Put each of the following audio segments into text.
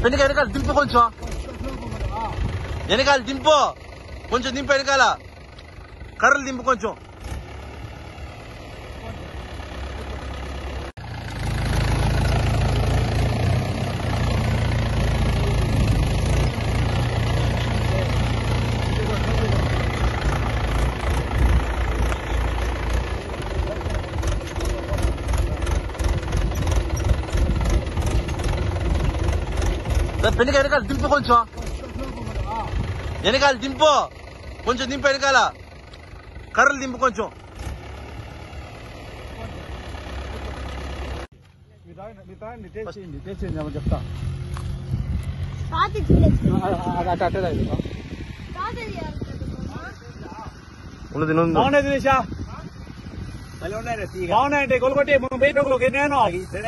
పెన్నుగా వెనకాల దింపు కొంచెం వెనకాల దింపు కొంచెం దింపు వెనకాల కర్రలు దింపు కొంచెం పెన్నుగా వెనకాల దింపు కొంచెం వెనకాల దింపు కొంచెం దింపు వెనకాల కర్రలు దింపు కొంచెం టేస్ట్ చేయండి టేస్ట్ చేయండి ఏమో చెప్తా రాత్రి చూడలేదు అట్ట అట్టే తాగు. రాత్రి ఉన్నది ఉన్నది. బాగున్నాయి దినేషా బాగున్నాయంటే కొలగొట్టి బయటకు నేను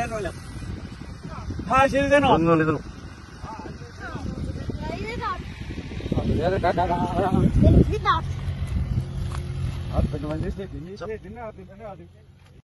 సిరిదేనో ఉన్నది, ఉన్నది, ఉన్నది. ఇది రాత్రి ఇది రాత్రి మంచి తిన్నా